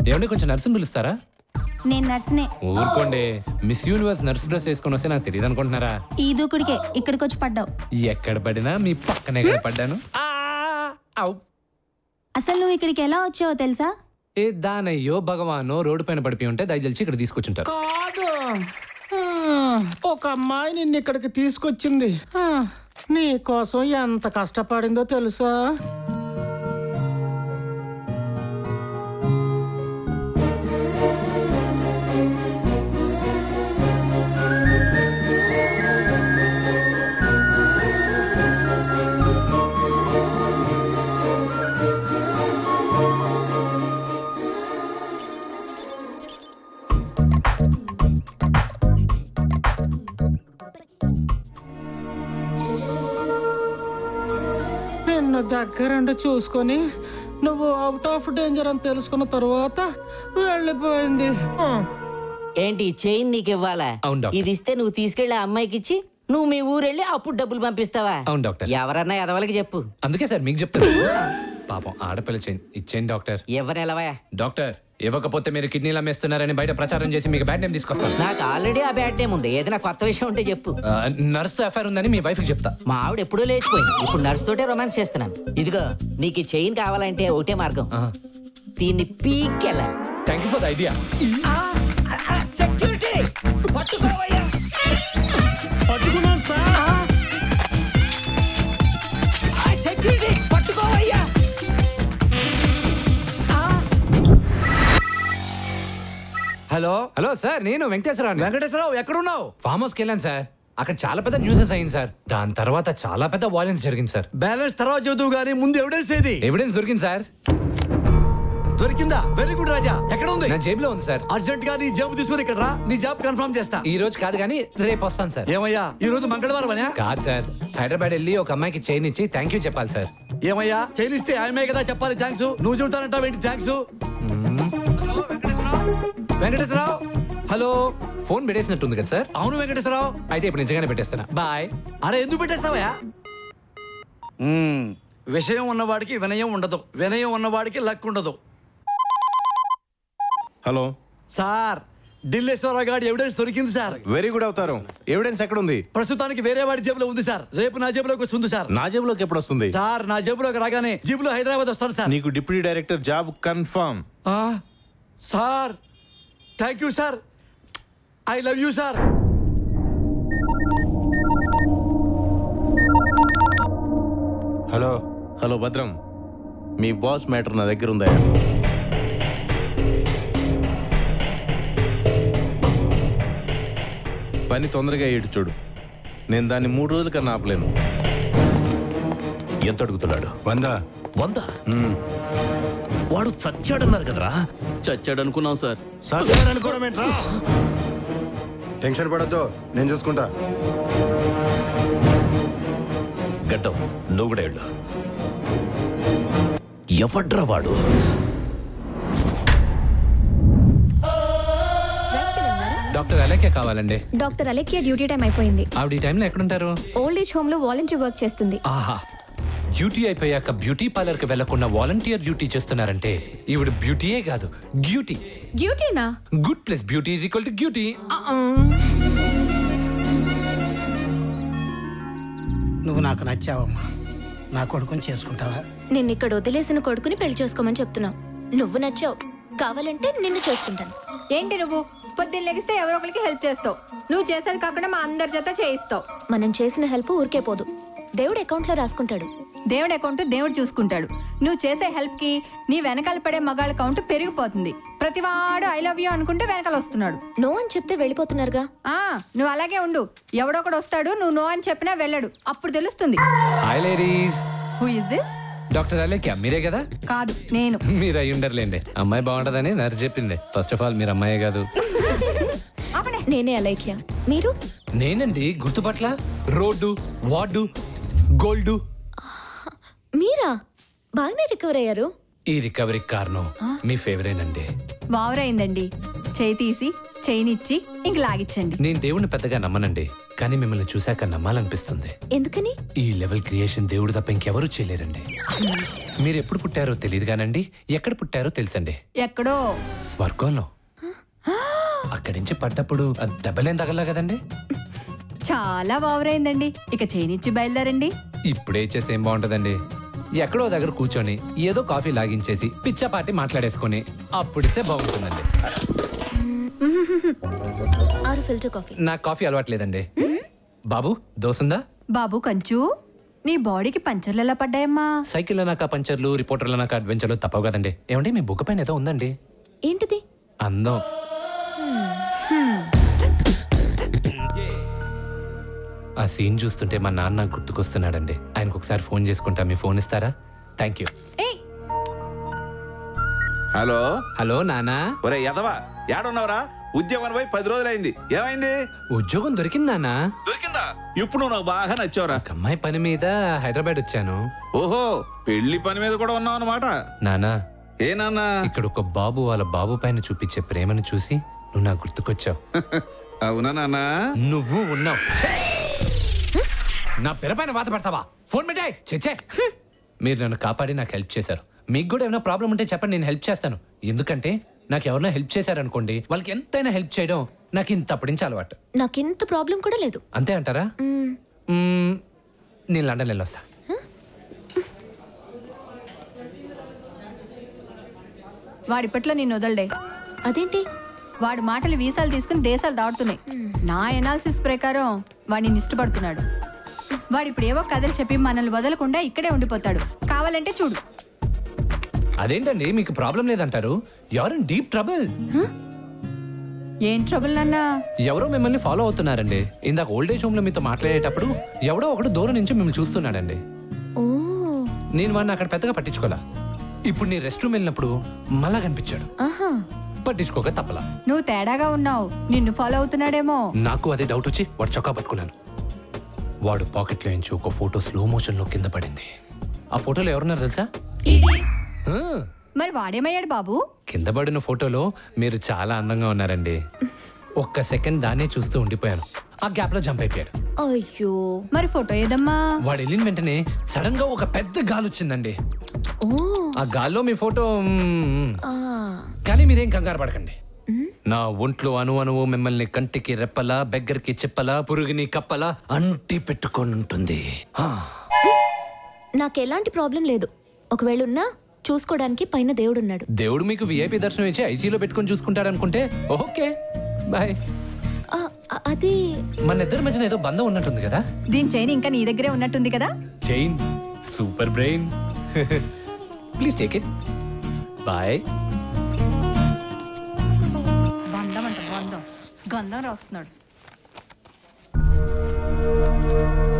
ఏమండి కొంచెం నర్సుని పిలుస్తారా నేను నర్సునే ఊరుకోండి మిస్ యూనివర్స్ నర్స్ డ్రెస్ వేసుకొని వస్తే నాకు తెలియదు అనుకుంటున్నారా ఈ దూకుడికే ఇక్కడికి వచ్చి పడ్డావు ఎక్కడ పడినా మీ పక్కనే కదా పడ్డాను ఆ! ఔ! అసలు నువ్వు ఇక్కడికి ఎలా వచ్చావో తెలుసా ఏ దానయ్యో భగవానో రోడ్డు పైన పడిపోయి ఉంటే దయచేసి ఇక్కడ తీసుకొచ్చుంటారు కాదు ఆ, ఒక అమ్మాయి నిన్ను ఇక్కడికి తీసుకొచ్చింది ఆ, నీ కోసం ఎంత కష్టపడిందో తెలుసా నిన్ను దగ్గరుండి చూసుకొని నువ్వు అవుట్ ఆఫ్ డేంజర్ అని తెలుసుకున్న తరువాత వెళ్ళిపోయింది ఆ. ఏంటి ఈ చైన్ నీకు ఇవ్వాలా అవును, డాక్టర్. ఇది ఇస్తే నువ్వు తీసుకెళ్లి ఆ అమ్మాయికి ఇచ్చి నువ్వు మీ ఊరెళ్ళి అప్పుడు డబ్బులు పంపిస్తావా అవును డాక్టర్ ఎవరన్నా ఎదవలకి చెప్పు అందుకే సార్ మీకు చెప్తాను పాపం ఆడపిల్ల చేయండి ఇచ్చేయండి డాక్టర్ ఎవరిని ఎలవా డాక్టర్ ఇవ్వకపోతే మీరు కిడ్నీలు అమ్మేస్తున్నారని బయట ప్రచారం చేసి మీకు బ్యాడ్ నేమ్ తీసుకొస్తాను నాకు ఆల్రెడీ ఆ బ్యాడ్ టైం ఉంది ఏదైనా కొత్త విషయం ఉంటే చెప్పు నర్స్తో ఎఫ్ఐఆర్ ఉందని మీ వైఫ్కి చెప్తా మా ఆవిడ ఎప్పుడూ లేచిపోయింది ఇప్పుడు నర్స్ తోటే రొమాన్స్ చేస్తున్నాను ఇదిగో నీకు ఈ చైన్ కావాలంటే ఒకటే మార్గం దీన్ని పీకెళ్ళ thank you for the idea security పట్టుకోవయ్యా పట్టుకున్నాను సార్ సెక్యూరిటీ పట్టుకోవయ్యా హలో హలో సార్ నేను వెంకటేశ్వరరావు వెంకటేశ్వరరావు ఎక్కడున్నావు ఫామ్ హౌస్కి వెళ్ళాను సార్ అక్కడ చాలా పెద్ద న్యూసెస్ అయింది సార్ దాని తర్వాత చాలా పెద్ద వాయిలెన్స్ జరిగింది సార్ బ్యాలెన్స్ తర్వాత చదువు గానీ ముందు ఎవిడెన్స్ ఏది ఎవిడెన్స్ దొరికింది సార్ దొరికిందా వెరీ గుడ్ రాజా ఎక్కడ ఉంది నా జేబులో ఉంది సార్ అర్జెంట్ గా నీ జాబ్ తీసుకుని ఇక్కడ రా నీ జాబ్ కన్ఫర్మ్ చేస్తా ఈ రోజు కాదు కానీ రేపు వస్తాను సార్ ఏమయ్యా ఈ రోజు మంగళవారం అనే కాదు సార్ హైదరాబాద్ వెళ్ళి ఒక అమ్మాయికి చైన్ ఇచ్చి థ్యాంక్ యూ చెప్పాలి సార్ ఏమయ్యా చైనిస్తే ఆయమే కదా చెప్పాలి థ్యాంక్స్ నువ్వు చెబుతానంటావు ఏంటి థ్యాంక్స్ వెంకటేశ్వరరావు హలో ఫోన్ పెట్టేసినట్టుంది కదా సార్ అవును వెంకటేశ్వరరావు అయితే ఇప్పుడు నిజంగానే పెట్టేస్తానా బాయ్ అరే ఎందుకు పెట్టేస్తావయ్యా మ్మ్. విషయం ఉన్నవాడికి వినయం ఉండదు వినయం ఉన్నవాడికి లక్ ఉండదు హలో సార్ ఢిల్లేశ్వరరావు గారి ఎవిడెన్స్ దొరికింది సార్ వెరీ గుడ్ అవుతారు ఎవిడెన్స్ ఎక్కడ ఉంది ప్రస్తుతానికి వేరే వాడి జేబులో ఉంది సార్ రేపు నా జేబులోకి వస్తుంది సార్ నా జేబులోకి ఎప్పుడు వస్తుంది సార్ నా జేబులోకి రాగానే జీబులో హైదరాబాద్ వస్తాను సార్ నీకు డిప్యూటీ డైరెక్టర్ జాబ్ కన్ఫర్మ్ ఆ, sir thank you sir I love you sir hello hello భద్రం మీ బాస్ మ్యాటర్ నా దగ్గర ఉందా పని తొందరగా ఏడు చూడు నేను దాన్ని మూడు రోజుల కన్నా ఆపలేను ఎంత అడుగుతున్నాడు వందా వంద వాడు చచ్చాడన్నారు కదరా చచ్చాడు అనుకున్నాం సార్ సత్యారనుకోవడం ఏంట్రా టెన్షన్ పడద్దు నేను చూసుకుంటా గడ్డం నువ్వు కూడా వెళ్ళు ఎవడ్రా వాడు డాక్టర్ అలేకే కావాలండి డాక్టర్ అలెక్య డ్యూటీ టైం అయిపోయింది ఆవిడ ఈ టైంలో ఎక్కడుంటారు ఓల్డ్ ఏజ్ హోమ్ లో వాలంటీర్ వర్క్ చేస్తుంది ఆహా డ్యూటీ అయిపోయాక బ్యూటీ పార్లర్ కి వెళ్లకుండా వాలంటీర్ డ్యూటీ చేస్తున్నారంటే ఈవిడ బ్యూటీయే కాదు బ్యూటీ డ్యూటీనా good plus beauty is equal to beauty నువ్వు నాకు నచ్చావమ్మా నా కొడుకుని చేసుకుంటావా నిన్ను ఇక్కడ వదిలేసిన కొడుకుని పెళ్లి చేసుకోమని చెప్తున్నా నువ్వు నచ్చావు కావాలంటే నిన్ను చేసుకుంటాను ఏంటి నువ్వు పొద్దున్న లెగిస్తే ఎవరో ఒకరికి హెల్ప్ చేస్తావు నువ్వు చేసేది కాకుండా మా అందరి చేత చేయిస్తావు మనం చేసిన హెల్ప్ ఊరికే పోదు దేవుడు అకౌంట్ లో రాసుకుంటాడు దేవుడి అకౌంట్ దేవుడు చూసుకుంటాడు నువ్వు చేసే హెల్ప్ కి నీ వెనకాల పడే మగాళ్ళ కౌంట్ పెరిగిపోతుంది ప్రతివాడు ఐ లవ్ యూ అనుకుంటే వెనకాల వస్తున్నాడు నో అని చెప్తే వెళ్ళిపోతున్నారుగా ఆ నువ్వు అలాగే ఉండు ఎవడొకడు వస్తాడు నువ్వు నో అని చెప్పినా వెళ్ళడు అప్పుడు తెలుస్తుంది hi ladies who is this doctor Alekhya మీరే కదా కాదు నేను మీరు అయి ఉండర్లేండి అమ్మాయి బాగుంటదని నర్సు చెప్పింది ఫస్ట్ ఆఫ్ ఆల్ మీరు అమ్మాయి కాదు నేనే అలైక్య మీరు నేనండి గుర్తుపట్ల రోడ్డు వార్డు గోల్డు మీరా బాగానే రికవర్ అయ్యారు ఈ రికవరీ కారణం మీ ఫేవరేట్ అండి వావరైందండి చేయి తీసి చైనిచ్చి ఇంక లాగిచ్చండి నేను దేవుణ్ణి పెద్దగా నమ్మనండి కానీ మిమ్మల్ని చూశాక నమ్మాలనిపిస్తుంది ఎందుకని ఈ లెవెల్ క్రియేషన్ దేవుడు తప్ప ఇంకెవరూ చేయలేరండి మీరు ఎప్పుడు పుట్టారో తెలియదు కానండి ఎక్కడ పుట్టారో తెలుసండి ఎక్కడో స్వర్గంలో అక్కడి నుంచి పడ్డప్పుడు ఆ దెబ్బలేం తగలా కదండి చాలా బావరైందండి ఇక చేనిచ్చి బయలుదేరండి ఇప్పుడే చేసి ఏం బాగుంటదండి ఎక్కడో దగ్గర కూర్చొని ఏదో కాఫీ లాగించేసి పిచ్చపాటి మాట్లాడేసుకొని అప్పుడిస్తే బాగుంటుందండి ఆరు ఫిల్టర్ కాఫీ నాకు కాఫీ అలవాట్లేదండి బాబు దోసుందా బాబు కంచు నీ బాడీకి పంచర్లు ఎలా పడ్డాయమ్మా సైకిల్ నాక పంచర్లు రిపోర్టర్ల నాక అడ్వెంచర్లు తప్పవు కదండి ఏమండి మీ బుక్ పైన ఏదో ఉందండి ఏంటిది అందం ఆ సీన్ చూస్తుంటే మా నాన్న నాకు గుర్తుకొస్తున్నాడండి ఆయనకు ఒకసారి ఫోన్ చేసుకుంటా మీ ఫోన్ ఇస్తారా థ్యాంక్ యూ హలో హలో నానా ఒరే యదవా ఏడున్నావురా ఉద్యోగం పోయి పది రోజులైంది ఏమైంది ఉద్యోగం దొరికింది నానా దొరికిందా ఇప్పుడు నువ్వు నాకు బాగా నచ్చావురా అమ్మాయి పని మీద హైదరాబాద్ వచ్చాను ఓహో పెళ్లి పని మీద కూడా ఉన్నావు అనమాట నానా ఏ నాన్నా ఇక్కడ ఒక బాబు వాళ్ళ బాబు పైన చూపించే ప్రేమను చూసి నువ్వు నాకు గుర్తుకొచ్చావు అవునా నాన్నా నువ్వు ఉన్నావు నా పెర పైన వాత పడతావా ఫోన్ పెట్టాయి చెచ్చే మీరు నన్ను కాపాడి నాకు హెల్ప్ చేశారు మీకు కూడా ఏమైనా ప్రాబ్లం ఉంటే చెప్పండి నేను హెల్ప్ చేస్తాను ఎందుకంటే నాకు ఎవరైనా హెల్ప్ చేశారనుకోండి వాళ్ళకి ఎంతైనా హెల్ప్ చేయడం నాకు ఇంత అప్పటించి అలవాటు నాకెంత ప్రాబ్లం కూడా లేదు అంతే అంటారా మ్మ్. మ్మ్, నేను లండన్ వెళ్ళొస్తా వాడిప్పట్లో నేను వదలడే అదేంటి వాడి మాటలు వీసాలు తీసుకుని దేశాలు దాటుతున్నాయి నా ఎనాలిసిస్ ప్రకారం వాడిని ఇష్టపడుతున్నాడు వాడు ఇప్పుడు ఏవో కథలు చెప్పి మనల్ని వదలకుండా ఇక్కడే ఉండిపోతాడు కావాలంటే చూడు అదేంటండి మీకు ప్రాబ్లం లేదంటారు ఎవరు డీప్ ట్రబుల్ ఏం ట్రబుల్ నాన్నా ఎవరో మిమ్మల్ని ఫాలో అవుతున్నారండి ఇందాక ఓల్డేజ్ హోమ్ లో మీతో మాట్లాడేటప్పుడు ఎవడో ఒకడు దూరం నుంచి మిమ్మల్ని చూస్తున్నాడండి ఓ నేను వాడిని అక్కడ పెద్దగా పట్టించుకోలా ఇప్పుడు నీ రెస్ట్ రూమ్ వెళ్ళినప్పుడు మళ్ళా కనిపించాడు ఆహా పట్టించుకోక తప్పలా నువ్వు తేడాగా ఉన్నావు నిన్ను ఫాలో అవుతున్నాడేమో నాకు అదే డౌట్ వచ్చి వాడు చొక్కా పట్టుకున్నాను వాడు పాకెట్లో నుంచి ఒక ఫోటో స్లో మోషన్ లో కింద పడింది ఆ ఫోటోలో ఎవరున్నారు తెలుసా ఆ, మరి వాడేమయ్యాడు బాబు కింద పడిన ఫోటోలో మీరు చాలా అందంగా ఉన్నారండి ఒక్క సెకండ్ దాన్నే చూస్తూ ఉండిపోయాను ఆ గ్యాప్ లో జంప్ అయిపోయాడు అయ్యో మరి ఫోటో ఏదమ్మా వాడు వెళ్ళిన వెంటనే సడన్ గా ఒక పెద్ద గాలి వచ్చిందండి ఓ ఆ గాల్లో మీ ఫోటో మ్మ్. ఆ కానీ మీరేం కంగారు పడకండి నా ఒంట్లో అణు అణువు మిమ్మల్ని కంటికి రెప్పలా బెగ్గరికి చెప్పలా పురుగుని కప్పలా అంటి పెట్టుకొని ఉంటుంది ఆ, నాకు ఎలాంటి ప్రాబ్లం లేదు ఒకవేళ ఉన్నా చూసుకోవడానికి పైన దేవుడున్నాడు దేవుడు మీకు విఐపి దర్శనం ఇచ్చి ఐసీలో పెట్టుకొని చూసుకుంటాడు అనుకుంటే ఓకే బాయ్ ఆ, ఆ, అది మన ఇద్దరి మధ్యన ఏదో బంధం ఉన్నట్టుంది కదా దీని చైన్ ఇంకా నీ దగ్గరే ఉన్నట్టుంది కదా chain super brain please take it boy బంధం అంట బంధం గంధం రాస్తున్నాడు